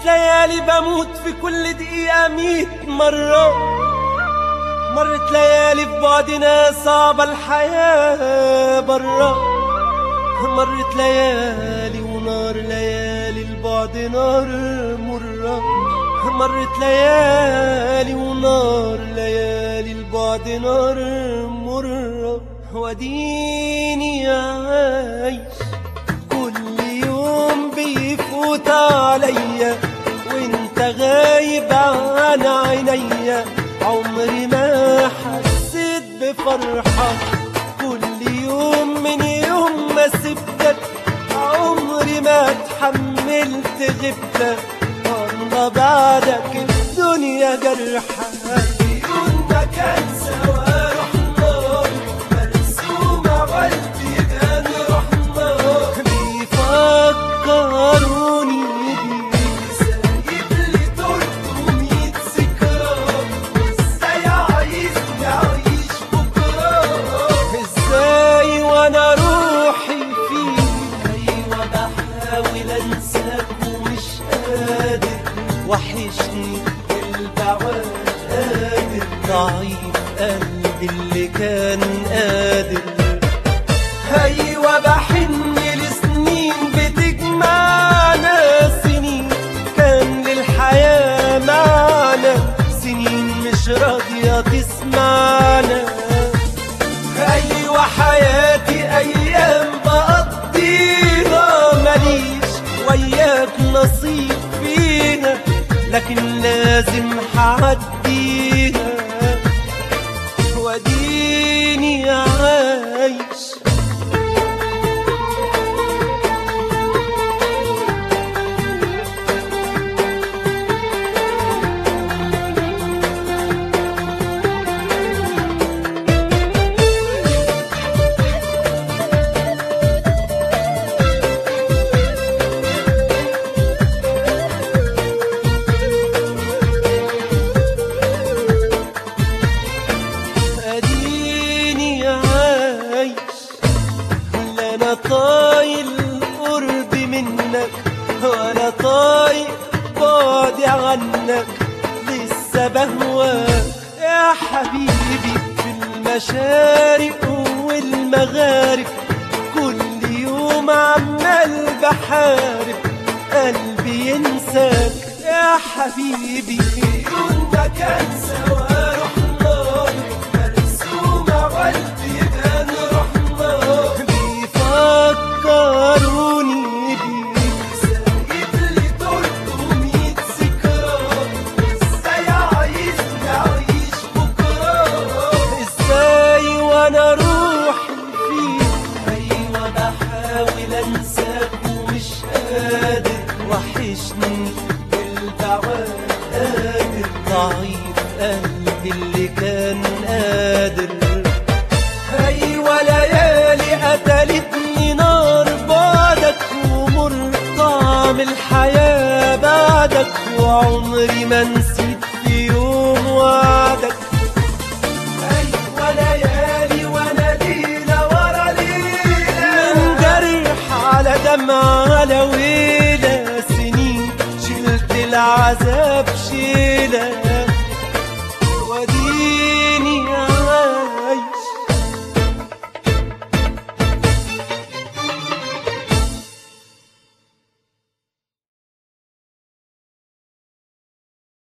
مرت ليالي بموت في كل دقيقة ميت مرة مرت ليالي في بعدنا صعبة الحياة برا مرت ليالي ونار ليالي البعد نار مرة مرت ليالي ونار ليالي البعد نار مرة وديني عايش كل يوم بيفوت عليا وانت غايب عن عينيا عمري ما حسيت بفرحة كل يوم من يوم ما سبتك عمري ما اتحملت غبتك والله بعدك الدنيا جرحة عيون ما كان سوا رحنا مرسومة والبيبان رحنا بيفكروني بيك سايب لي تلتمية ذكرى وازاي عايزني اعيش بكرة ازاي وانا روحي فيك ايوه بحاول انساك ومش قادر وحشني البعاد قادر ضعيف قلبي اللي كان قادر ايوه بحن لسنين بتجمعنا سنين كان للحياة معنى سنين مش راضية تسمعنا ايوه حياتي ايام بقضيها ماليش وياك نصيب فيها لكن لازم هعديها وديني عايش اديني عايش لا انا طايل قرب منك ولا طايق بعدي عنك لسه بهواك يا حبيبي في المشارق والمغارب كل يوم عمال بحارب قلبي ينساك يا حبيبي كنت كان سوا رحنا مرسومة والبيبان رحنا بيفكروني بيك سايب لي تلتمية ذكرى ازاي عايزني اعيش بكرة ازاي وانا روحي فيك ايوه بحاول انساك ومش قادر وحشني البعاد قادر ضعيف قلبي اللي كان قادر ايوه ليالي قتلتني نار بعدك ومر طعم الحياة بعدك وعمري ما نسيت في يوم وعدك ايوه ليالي وانا ليلة ورا ليلة من جرح على دمع على ويلة سنين شلت العذاب شيلة